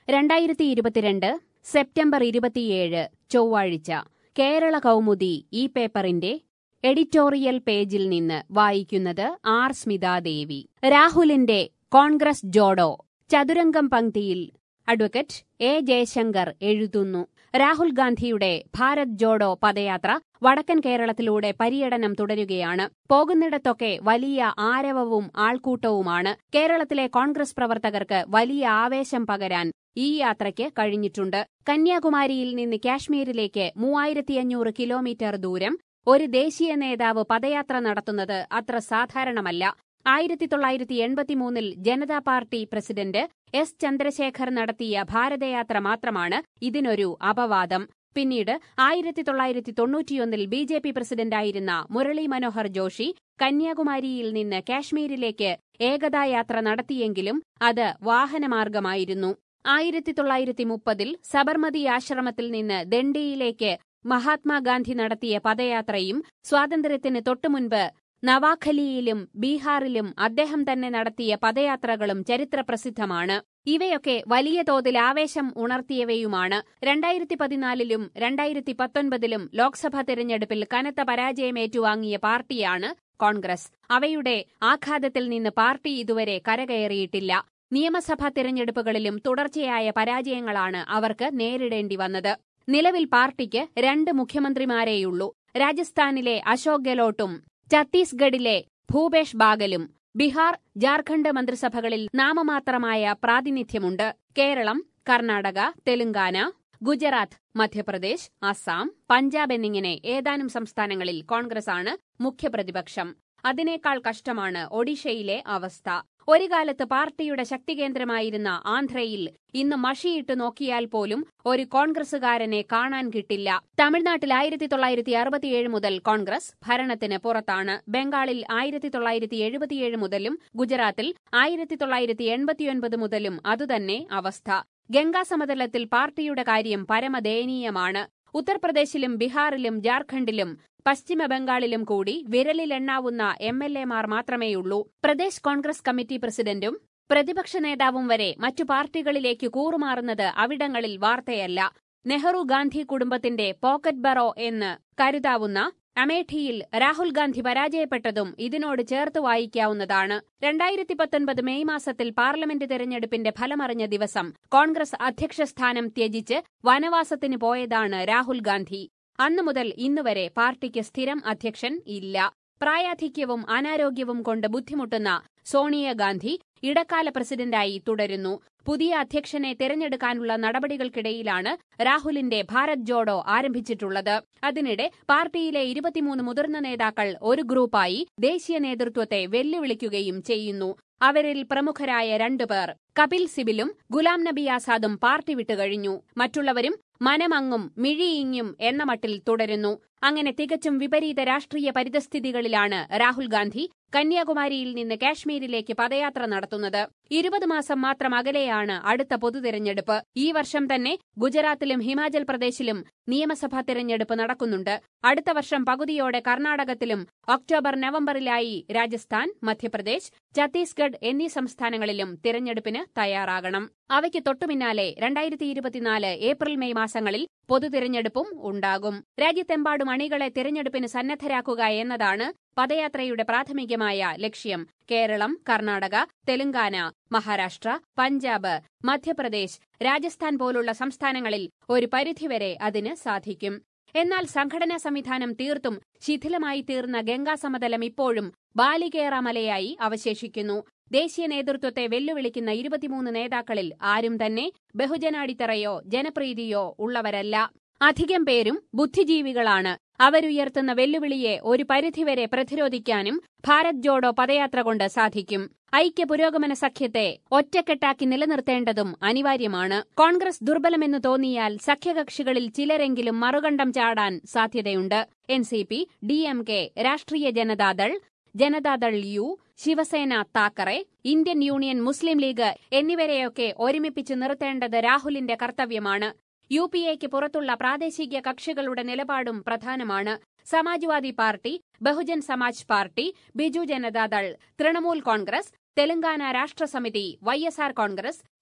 രണ്ടായിരത്തി ഇരുപത്തിരണ്ട് സെപ്റ്റംബർ ഇരുപത്തിയേഴ് ചൊവ്വാഴ്ച കേരള കൗമുദി ഈ പേപ്പറിന്റെ എഡിറ്റോറിയൽ പേജിൽ നിന്ന് വായിക്കുന്നത് ആർ സ്മിതാദേവി രാഹുലിന്റെ കോൺഗ്രസ് ജോഡോ ചതുരംഗം പങ്ക്തിയിൽ അഡ്വക്കേറ്റ് എ ജയശങ്കർ എഴുതുന്നു രാഹുൽ ഗാന്ധിയുടെ ഭാരത് ജോഡോ പദയാത്ര വടക്കൻ കേരളത്തിലൂടെ പര്യടനം തുടരുകയാണ് പോകുന്നിടത്തൊക്കെ വലിയ ആരവവും ആൾക്കൂട്ടവുമാണ് കേരളത്തിലെ കോൺഗ്രസ് പ്രവർത്തകർക്ക് വലിയ ആവേശം പകരാൻ ഈ യാത്രയ്ക്ക് കഴിഞ്ഞിട്ടുണ്ട് കന്യാകുമാരിയിൽ നിന്ന് കാശ്മീരിലേക്ക് മൂവായിരത്തിയഞ്ഞൂറ് കിലോമീറ്റർ ദൂരം ഒരു ദേശീയ നേതാവ് പദയാത്ര നടത്തുന്നത് അത്ര സാധാരണമല്ല ആയിരത്തി തൊള്ളായിരത്തി എൺപത്തിമൂന്നിൽ Janata party president S Chandrashekhar നടത്തിയ ഭാരതയാത്ര മാത്രമാണ് ഇതിനൊരു അപവാദം പിന്നീട് ആയിരത്തി തൊള്ളായിരത്തി തൊണ്ണൂറ്റിയൊന്നിൽ ബി ജെ പി പ്രസിഡന്റായിരുന്ന മുരളി മനോഹർ ജോഷി കന്യാകുമാരിയിൽ നിന്ന് കാശ്മീരിലേക്ക് ഏകതായാത്ര നടത്തിയെങ്കിലും അത് വാഹനമാർഗമായിരുന്നു ആയിരത്തി തൊള്ളായിരത്തി മുപ്പതിൽ സബർമതി ആശ്രമത്തിൽ നിന്ന് ദണ്ഡിയിലേക്ക് മഹാത്മാഗാന്ധി നടത്തിയ പദയാത്രയും സ്വാതന്ത്ര്യത്തിന് തൊട്ടുമുൻപ് നവാഖലിയിലും ബീഹാറിലും അദ്ദേഹം തന്നെ നടത്തിയ പദയാത്രകളും ചരിത്രപ്രസിദ്ധമാണ് ഇവയൊക്കെ വലിയ തോതിൽ ആവേശം ഉണർത്തിയവയുമാണ് രണ്ടായിരത്തി പതിനാലിലും രണ്ടായിരത്തി പത്തൊൻപതിലും ലോക്സഭാ തെരഞ്ഞെടുപ്പിൽ കനത്ത പരാജയമേറ്റുവാങ്ങിയ പാർട്ടിയാണ് കോൺഗ്രസ് അവയുടെ ആഘാതത്തിൽ നിന്ന് പാർട്ടി ഇതുവരെ കരകയറിയിട്ടില്ല നിയമസഭാ തെരഞ്ഞെടുപ്പുകളിലും തുടർച്ചയായ പരാജയങ്ങളാണ് അവർക്ക് നേരിടേണ്ടി വന്നത് നിലവിൽ പാർട്ടിക്ക് രണ്ട് മുഖ്യമന്ത്രിമാരേയുള്ളൂ രാജസ്ഥാനിലെ അശോക് ഗെലോട്ടും ഛത്തീസ്ഗഡിലെ ഭൂപേഷ് ബാഗലും ബീഹാർ ജാർഖണ്ഡ് മന്ത്രിസഭകളിൽ നാമമാത്രമായ പ്രാതിനിധ്യമുണ്ട് കേരളം കർണാടക തെലങ്കാന ഗുജറാത്ത് മധ്യപ്രദേശ് അസം പഞ്ചാബ് എന്നിങ്ങനെ ഏതാനും സംസ്ഥാനങ്ങളിൽ കോൺഗ്രസാണ് മുഖ്യപ്രതിപക്ഷം അതിനേക്കാൾ കഷ്ടമാണ് ഒഡീഷയിലെ അവസ്ഥ ഒരു കാലത്ത് പാർട്ടിയുടെ ശക്തികേന്ദ്രമായിരുന്ന ആന്ധ്രയിൽ ഇന്ന് മഷിയിട്ട് നോക്കിയാൽ പോലും ഒരു കോൺഗ്രസുകാരനെ കാണാൻ കിട്ടില്ല തമിഴ്നാട്ടിൽ ആയിരത്തി തൊള്ളായിരത്തി അറുപത്തിയേഴ് മുതൽ കോൺഗ്രസ് ഭരണത്തിന് പുറത്താണ് ബംഗാളിൽ ആയിരത്തി തൊള്ളായിരത്തി എഴുപത്തിയേഴ് മുതലും ഗുജറാത്തിൽ ആയിരത്തി തൊള്ളായിരത്തി എൺപത്തിയൊൻപത് മുതലും അതുതന്നെ അവസ്ഥ ഗംഗാ സമതലത്തിൽ പാർട്ടിയുടെ കാര്യം പരമദയനീയമാണ് ഉത്തർപ്രദേശിലും ബീഹാറിലും ജാർഖണ്ഡിലും പശ്ചിമ ബംഗാളിലും കൂടി വിരലിലെണ്ണാവുന്ന എം എൽ എമാർ മാത്രമേയുള്ളൂ പ്രദേശ് കോൺഗ്രസ് കമ്മിറ്റി പ്രസിഡന്റും പ്രതിപക്ഷ നേതാവും വരെ മറ്റു പാർട്ടികളിലേക്ക് കൂറുമാറുന്നത് അവിടങ്ങളിൽ വാർത്തയല്ല നെഹ്റു ഗാന്ധി കുടുംബത്തിന്റെ പോക്കറ്റ് ബറോ എന്ന് കരുതാവുന്ന അമേഠിയിൽ രാഹുൽ ഗാന്ധി പരാജയപ്പെട്ടതും ഇതിനോട് ചേർത്ത് വായിക്കാവുന്നതാണ് രണ്ടായിരത്തി പത്തൊൻപത് മെയ് മാസത്തിൽ പാർലമെന്റ് തെരഞ്ഞെടുപ്പിന്റെ ഫലമറിഞ്ഞ ദിവസം കോൺഗ്രസ് അധ്യക്ഷസ്ഥാനം ത്യജിച്ച് വനവാസത്തിന് പോയതാണ് രാഹുൽ ഗാന്ധി അന്നു മുതൽ ഇന്നുവരെ പാർട്ടിക്ക് സ്ഥിരം അധ്യക്ഷൻ ഇല്ല പ്രായാധിക്യവും അനാരോഗ്യവും കൊണ്ട് ബുദ്ധിമുട്ടുന്ന സോണിയാഗാന്ധി ഇടക്കാല പ്രസിഡന്റായി തുടരുന്നു പുതിയ അധ്യക്ഷനെ തെരഞ്ഞെടുക്കാനുള്ള നടപടികൾക്കിടയിലാണ് രാഹുലിന്റെ ഭാരത് ജോഡോ ആരംഭിച്ചിട്ടുള്ളത് അതിനിടെ പാർട്ടിയിലെ ഇരുപത്തിമൂന്ന് മുതിർന്ന നേതാക്കൾ ഒരു ഗ്രൂപ്പായി ദേശീയ നേതൃത്വത്തെ വെല്ലുവിളിക്കുകയും ചെയ്യുന്നു അവരിൽ പ്രമുഖരായ രണ്ടുപേർ കപിൽ സിബിലും ഗുലാം നബി ആസാദും പാർട്ടി വിട്ടുകഴിഞ്ഞു മറ്റുള്ളവരും മനമങ്ങും മിഴിയിങ്ങും എന്ന മട്ടിൽ തുടരുന്നു അങ്ങനെ തികച്ചും വിപരീത രാഷ്ട്രീയ പരിതസ്ഥിതികളിലാണ് രാഹുൽ ഗാന്ധി കന്യാകുമാരിയിൽ നിന്ന് കാശ്മീരിലേക്ക് പദയാത്ര നടത്തുന്നത് ഇരുപത് മാസം മാത്രം അകലെയാണ് അടുത്ത പൊതുതെരഞ്ഞെടുപ്പ് ഈ വർഷം തന്നെ ഗുജറാത്തിലും ഹിമാചൽ പ്രദേശിലും നിയമസഭാ തെരഞ്ഞെടുപ്പ് നടക്കുന്നുണ്ട് അടുത്ത വർഷം പകുതിയോടെ കർണാടകത്തിലും ഒക്ടോബർ നവംബറിലായി രാജസ്ഥാൻ മധ്യപ്രദേശ് ഛത്തീസ്ഗഡ് എന്നീ സംസ്ഥാനങ്ങളിലും തിരഞ്ഞെടുപ്പിന് തയ്യാറാകണം അവയ്ക്ക് തൊട്ടുപിന്നാലെ രണ്ടായിരത്തി ഇരുപത്തിനാല് ഏപ്രിൽ മെയ് മാസങ്ങളിൽ പൊതുതിരഞ്ഞെടുപ്പും ഉണ്ടാകും രാജ്യത്തെമ്പാടും അണികളെ തിരഞ്ഞെടുപ്പിന് സന്നദ്ധരാക്കുക എന്നതാണ് പദയാത്രയുടെ പ്രാഥമികമായ ലക്ഷ്യം കേരളം കർണാടക തെലങ്കാന മഹാരാഷ്ട്ര പഞ്ചാബ് മധ്യപ്രദേശ് രാജസ്ഥാൻ പോലുള്ള സംസ്ഥാനങ്ങളിൽ ഒരു പരിധിവരെ അതിന് സാധിക്കും എന്നാൽ സംഘടനാ സംവിധാനം തീർത്തും ശിഥിലമായി തീർന്ന ഗംഗാ സമതലം ഇപ്പോഴും ബാലികേറാമലയായി അവശേഷിക്കുന്നു ദേശീയ നേതൃത്വത്തെ വെല്ലുവിളിക്കുന്ന ഇരുപത്തിമൂന്ന് നേതാക്കളിൽ ആരും തന്നെ ബഹുജനാടിത്തറയോ ജനപ്രീതിയോ ഉള്ളവരല്ല അധികം പേരും ബുദ്ധിജീവികളാണ് അവരുയർത്തുന്ന വെല്ലുവിളിയെ ഒരു പരിധിവരെ പ്രതിരോധിക്കാനും ഭാരത് ജോഡോ പദയാത്ര കൊണ്ട് സാധിക്കും ഐക്യ പുരോഗമന സഖ്യത്തെ ഒറ്റക്കെട്ടാക്കി നിലനിർത്തേണ്ടതും അനിവാര്യമാണ് കോൺഗ്രസ് ദുർബലമെന്ന് തോന്നിയാൽ സഖ്യകക്ഷികളിൽ ചിലരെങ്കിലും മറുകണ്ഠം ചാടാൻ സാധ്യതയുണ്ട് N C P D M K Rashtriya Janata Dal Janata Dal U Shiv Sena Thackeray Indian Union Muslim League എന്നിവരെയൊക്കെ ഒരുമിപ്പിച്ച് നിർത്തേണ്ടത് രാഹുലിന്റെ കർത്തവ്യമാണ് യു പി എക്ക് പുറത്തുള്ള പ്രാദേശിക കക്ഷികളുടെ നിലപാടും പ്രധാനമാണ് Samajwadi party Bahujan Samaj party Biju Janata Dal Trinamool Congress Telangana Rashtra Samithi Y S R Congress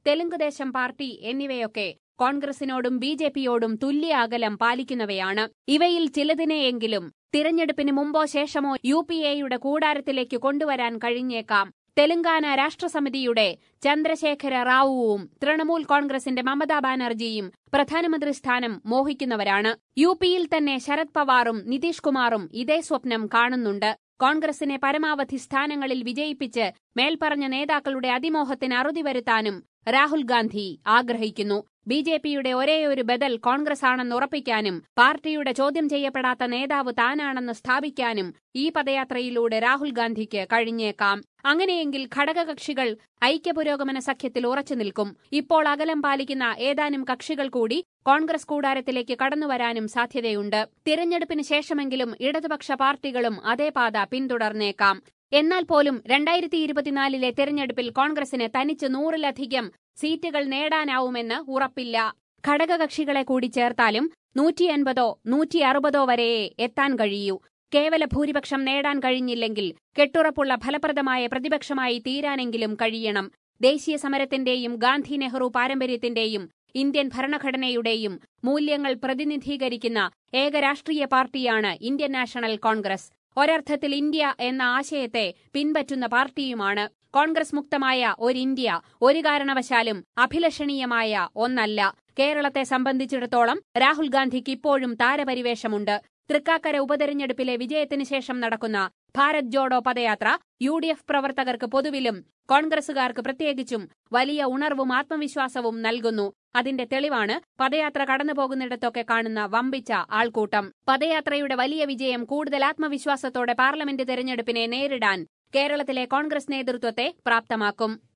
Telugu Desam party എന്നിവയൊക്കെ കോൺഗ്രസിനോടും ബി ജെ പിയോടും തുല്യ അകലം പാലിക്കുന്നവയാണ് ഇവയിൽ ചിലതിനെയെങ്കിലും തിരഞ്ഞെടുപ്പിന് മുമ്പോ ശേഷമോ യു പി എയുടെ കൂടാരത്തിലേക്ക് കൊണ്ടുവരാൻ കഴിഞ്ഞേക്കാം തെലങ്കാന രാഷ്ട്രസമിതിയുടെ ചന്ദ്രശേഖര റാവുവും തൃണമൂൽ കോൺഗ്രസിന്റെ മമതാ ബാനർജിയും പ്രധാനമന്ത്രി സ്ഥാനം മോഹിക്കുന്നവരാണ് യു പിയിൽ തന്നെ ശരത് പവാറും നിതീഷ് കുമാറും ഇതേ സ്വപ്നം കാണുന്നുണ്ട് കോൺഗ്രസിനെ പരമാവധി സ്ഥാനങ്ങളിൽ വിജയിപ്പിച്ച് മേൽപ്പറഞ്ഞ നേതാക്കളുടെ അതിമോഹത്തിന് അറുതി വരുത്താനും രാഹുൽ ഗാന്ധി ആഗ്രഹിക്കുന്നു ബി ജെ പിയുടെ ഒരേയൊരു ബദൽ കോൺഗ്രസ് ആണെന്ന് ഉറപ്പിക്കാനും പാർട്ടിയുടെ ചോദ്യം ചെയ്യപ്പെടാത്ത നേതാവ് താനാണെന്ന് സ്ഥാപിക്കാനും ഈ പദയാത്രയിലൂടെ രാഹുൽ ഗാന്ധിക്ക് കഴിഞ്ഞേക്കാം അങ്ങനെയെങ്കിൽ ഘടകകക്ഷികൾ ഐക്യപുരോഗമന സഖ്യത്തിൽ ഉറച്ചു നിൽക്കും ഇപ്പോൾ അകലം പാലിക്കുന്ന ഏതാനും കക്ഷികൾ കൂടി കോൺഗ്രസ് കൂടാരത്തിലേക്ക് കടന്നുവരാനും സാധ്യതയുണ്ട് തിരഞ്ഞെടുപ്പിന് ശേഷമെങ്കിലും ഇടതുപക്ഷ പാർട്ടികളും അതേ പാത പിന്തുടർന്നേക്കാം എന്നാൽ പോലും രണ്ടായിരത്തി ഇരുപത്തിനാലിലെ തെരഞ്ഞെടുപ്പിൽ കോൺഗ്രസിന് തനിച്ച് നൂറിലധികം സീറ്റുകൾ നേടാനാവുമെന്ന് ഉറപ്പില്ല ഘടകകക്ഷികളെ കൂടി ചേർത്താലും നൂറ്റി അൻപതോ നൂറ്റി അറുപതോ വരെയേ എത്താൻ കഴിയൂ കേവല ഭൂരിപക്ഷം നേടാൻ കഴിഞ്ഞില്ലെങ്കിൽ കെട്ടുറപ്പുള്ള ഫലപ്രദമായ പ്രതിപക്ഷമായി തീരാനെങ്കിലും കഴിയണം ദേശീയ സമരത്തിന്റെയും ഗാന്ധി നെഹ്റു പാരമ്പര്യത്തിന്റെയും ഇന്ത്യൻ ഭരണഘടനയുടെയും മൂല്യങ്ങൾ പ്രതിനിധീകരിക്കുന്ന ഏക രാഷ്ട്രീയ പാർട്ടിയാണ് ഇന്ത്യൻ നാഷണൽ കോൺഗ്രസ് ഒരർത്ഥത്തിൽ ഇന്ത്യ എന്ന ആശയത്തെ പിൻപറ്റുന്ന പാർട്ടിയുമാണ് കോൺഗ്രസ് മുക്തമായ ഒരു ഇന്ത്യ ഒരു കാരണവശാലും അഭിലഷണീയമായ ഒന്നല്ല കേരളത്തെ സംബന്ധിച്ചിടത്തോളം രാഹുൽ ഗാന്ധിക്ക് ഇപ്പോഴും താരപരിവേഷമുണ്ട് തൃക്കാക്കര ഉപതെരഞ്ഞെടുപ്പിലെ വിജയത്തിന് ശേഷം നടക്കുന്ന Bharat Jodo padayatra U D F പ്രവർത്തകർക്ക് പൊതുവിലും കോൺഗ്രസുകാർക്ക് പ്രത്യേകിച്ചും വലിയ ഉണർവും ആത്മവിശ്വാസവും നൽകുന്നു അതിന്റെ തെളിവാണ് പദയാത്ര കടന്നുപോകുന്നിടത്തൊക്കെ കാണുന്ന വമ്പിച്ച ആൾക്കൂട്ടം പദയാത്രയുടെ വലിയ വിജയം കൂടുതൽ ആത്മവിശ്വാസത്തോടെ പാർലമെന്റ് തെരഞ്ഞെടുപ്പിനെ നേരിടാൻ കേരളത്തിലെ കോൺഗ്രസ് നേതൃത്വത്തെ പ്രാപ്തമാക്കും